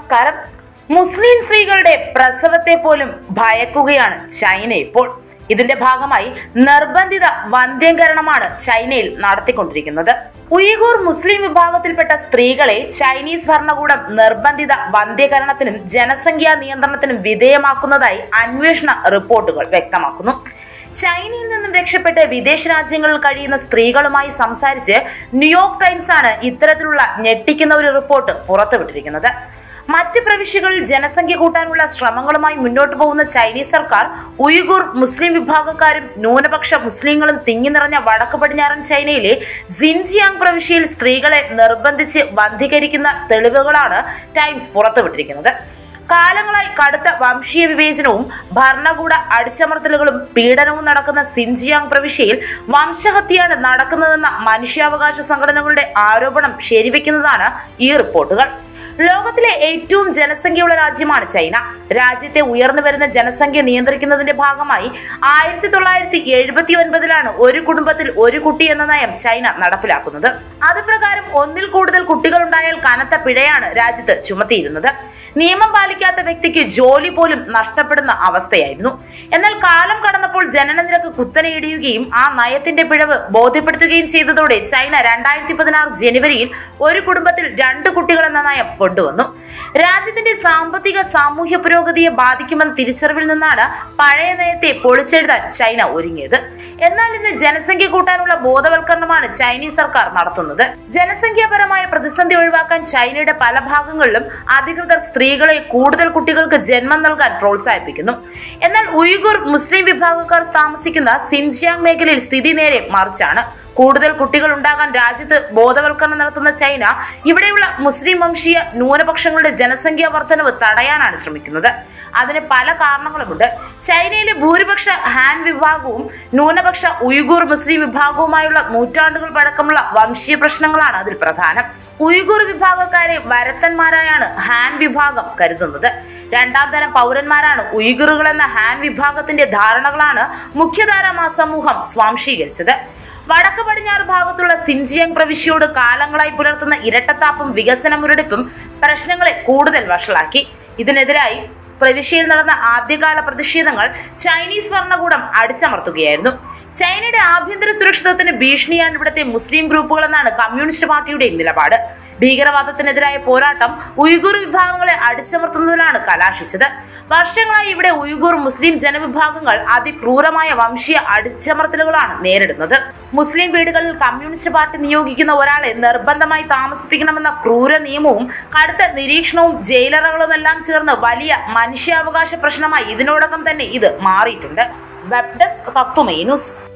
നമസ്കാരം മുസ്ലിം സ്ത്രീകളുടെ പ്രസവത്തെ പോലും ഭയക്കുകയാണ് ചൈന ഇപ്പോൾ ഇതിന്റെ ഭാഗമായി നിർബന്ധിത വന്ധ്യംകരണമാണ് ചൈനയിൽ നടത്തിക്കൊണ്ടിരിക്കുന്നത് ഉയ്ഗൂർ മുസ്ലിം വിഭാഗത്തിൽപ്പെട്ട സ്ത്രീകളെ ചൈനീസ് ഭരണകൂടം നിർബന്ധിത വന്ധ്യകരണത്തിനും ജനസംഖ്യാ നിയന്ത്രണത്തിനും വിധേയമാക്കുന്നതായി അന്വേഷണ റിപ്പോർട്ടുകൾ വ്യക്തമാക്കുന്നു ചൈനയിൽ നിന്നും രക്ഷപ്പെട്ട് വിദേശ രാജ്യങ്ങളിൽ കഴിയുന്ന സ്ത്രീകളുമായി സംസാരിച്ച് ന്യൂയോർക്ക് ടൈംസ് ആണ് ഇത്തരത്തിലുള്ള ഞെട്ടിക്കുന്ന ഒരു റിപ്പോർട്ട് പുറത്തുവിട്ടിരിക്കുന്നത് മറ്റ് പ്രവിശ്യകളിൽ ജനസംഖ്യ കൂട്ടാനുള്ള ശ്രമങ്ങളുമായി മുന്നോട്ട് പോകുന്ന ചൈനീസ് സർക്കാർ ഉയ്ഗുർ മുസ്ലിം വിഭാഗക്കാരും ന്യൂനപക്ഷ മുസ്ലിങ്ങളും തിങ്ങി നിറഞ്ഞ വടക്ക് പടിഞ്ഞാറൻ ചൈനയിലെ സിൻജിയാങ് പ്രവിശ്യയിൽ സ്ത്രീകളെ നിർബന്ധിച്ച് വന്ധീകരിക്കുന്ന തെളിവുകളാണ് ടൈംസ് പുറത്തുവിട്ടിരിക്കുന്നത് കാലങ്ങളായി കടുത്ത വംശീയ വിവേചനവും ഭരണകൂട അടിച്ചമർത്തലുകളും പീഡനവും നടക്കുന്ന സിൻജിയാങ് പ്രവിശ്യയിൽ വംശഹത്യയാണ് നടക്കുന്നതെന്ന മനുഷ്യാവകാശ സംഘടനകളുടെ ആരോപണം ശരിവെക്കുന്നതാണ് ഈ റിപ്പോർട്ടുകൾ ലോകത്തിലെ ഏറ്റവും ജനസംഖ്യയുള്ള രാജ്യമാണ് ചൈന രാജ്യത്തെ ഉയർന്നു വരുന്ന ജനസംഖ്യ നിയന്ത്രിക്കുന്നതിന്റെ ഭാഗമായി ആയിരത്തി തൊള്ളായിരത്തി എഴുപത്തി ഒൻപതിലാണ് ഒരു കുടുംബത്തിൽ ഒരു കുട്ടി എന്ന നയം ചൈന നടപ്പിലാക്കുന്നത് അത് പ്രകാരം ഒന്നിൽ കൂടുതൽ കുട്ടികൾ ഉണ്ടായാൽ കനത്ത പിഴയാണ് രാജ്യത്ത് ചുമത്തിയിരുന്നത് നിയമം പാലിക്കാത്ത വ്യക്തിക്ക് ജോലി പോലും നഷ്ടപ്പെടുന്ന അവസ്ഥയായിരുന്നു എന്നാൽ കാലം കടന്നപ്പോൾ ജനന നിരക്ക് കുത്തനെ ഇടിയുകയും ആ നയത്തിന്റെ പിഴവ് ബോധ്യപ്പെടുത്തുകയും ചെയ്തതോടെ ചൈന രണ്ടായിരത്തി പതിനാറ് ജനുവരിയിൽ ഒരു കുടുംബത്തിൽ രണ്ട് കുട്ടികൾ എന്ന നയം കൊണ്ടുവന്നു രാജ്യത്തിന്റെ സാമ്പത്തിക സാമൂഹ്യ പുരോഗതിയെ ബാധിക്കുമെന്ന തിരിച്ചറിവിൽ നിന്നാണ് പഴയ നയത്തെ പൊളിച്ചെഴുതാൻ ചൈന ഒരുങ്ങിയത് എന്നാൽ ഇന്ന് ജനസംഖ്യ കൂട്ടാനുള്ള ബോധവൽക്കരണമാണ് ചൈനീസ് സർക്കാർ നടത്തുന്നത് ജനസംഖ്യാപരമായ പ്രതിസന്ധി ഒഴിവാക്കാൻ ചൈനയുടെ പല ഭാഗങ്ങളിലും അധികൃതർ സ്ത്രീകളെ കൂടുതൽ കുട്ടികൾക്ക് ജന്മം നൽകാൻ പ്രോത്സാഹിപ്പിക്കുന്നു എന്നാൽ ഉയ്ഗുർ മുസ്ലിം വിഭാഗക്കാർ താമസിക്കുന്ന സിൻജിയാങ് മേഖലയിൽ സ്ഥിതി നേരെ മറിച്ചാണ് കൂടുതൽ കുട്ടികൾ ഉണ്ടാകാൻ രാജ്യത്ത് ബോധവൽക്കരണം നടത്തുന്ന ചൈന ഇവിടെയുള്ള മുസ്ലിം വംശീയ ന്യൂനപക്ഷങ്ങളുടെ ജനസംഖ്യാ വർധനവ് തടയാനാണ് ശ്രമിക്കുന്നത് അതിന് പല കാരണങ്ങളുമുണ്ട് ചൈനയിലെ ഭൂരിപക്ഷ ഹാൻ വിഭാഗവും ന്യൂനപക്ഷ ഉയ്ഗൂർ മുസ്ലിം വിഭാഗവുമായുള്ള നൂറ്റാണ്ടുകൾ പഴക്കമുള്ള വംശീയ പ്രശ്നങ്ങളാണ് അതിൽ പ്രധാനം ഉയ്ഗൂർ വിഭാഗക്കാരെ വരത്തന്മാരായാണ് ഹാൻ വിഭാഗം കരുതുന്നത് രണ്ടാം തരം പൗരന്മാരാണ് ഉയ്ഗുറുകൾ എന്ന ഹാൻ വിഭാഗത്തിന്റെ ധാരണകളാണ് മുഖ്യധാര സമൂഹം സ്വാംശീകരിച്ചത് വടക്ക് പടിഞ്ഞാറ് ഭാഗത്തുള്ള സിൻജിയങ് പ്രവിശ്യയോട് കാലങ്ങളായി പുലർത്തുന്ന ഇരട്ടത്താപ്പും വികസന മുരടിപ്പും പ്രശ്നങ്ങളെ കൂടുതൽ വഷളാക്കി ഇതിനെതിരായി പ്രവിശ്യയിൽ നടന്ന ആദ്യകാല പ്രതിഷേധങ്ങൾ ചൈനീസ് ഭരണകൂടം അടിച്ചമർത്തുകയായിരുന്നു ചൈനയുടെ ആഭ്യന്തര സുരക്ഷിതത്വത്തിന് ഭീഷണിയാണ് ഇവിടുത്തെ മുസ്ലിം ഗ്രൂപ്പുകൾ എന്നാണ് കമ്മ്യൂണിസ്റ്റ് പാർട്ടിയുടെയും നിലപാട് ഭീകരവാദത്തിനെതിരായ പോരാട്ടം ഉയ്ഗൂർ വിഭാഗങ്ങളെ അടിച്ചമർത്തുന്നതിലാണ് കലാശിച്ചത് വർഷങ്ങളായി ഇവിടെ ഉയ്ഗൂർ മുസ്ലിം ജനവിഭാഗങ്ങൾ അതിക്രൂരമായ വംശീയ അടിച്ചമർത്തലുകളാണ് നേരിടുന്നത് മുസ്ലിം വീടുകളിൽ കമ്മ്യൂണിസ്റ്റ് പാർട്ടി നിയോഗിക്കുന്ന ഒരാളെ നിർബന്ധമായി താമസിപ്പിക്കണമെന്ന ക്രൂര നിയമവും കടുത്ത നിരീക്ഷണവും ജയിലറകളും എല്ലാം ചേർന്ന് വലിയ മനുഷ്യാവകാശ പ്രശ്നമായി ഇതിനോടകം തന്നെ ഇത് മാറിയിട്ടുണ്ട് വെബ് ഡെസ്ക് തത്വമേ ന്യൂസ്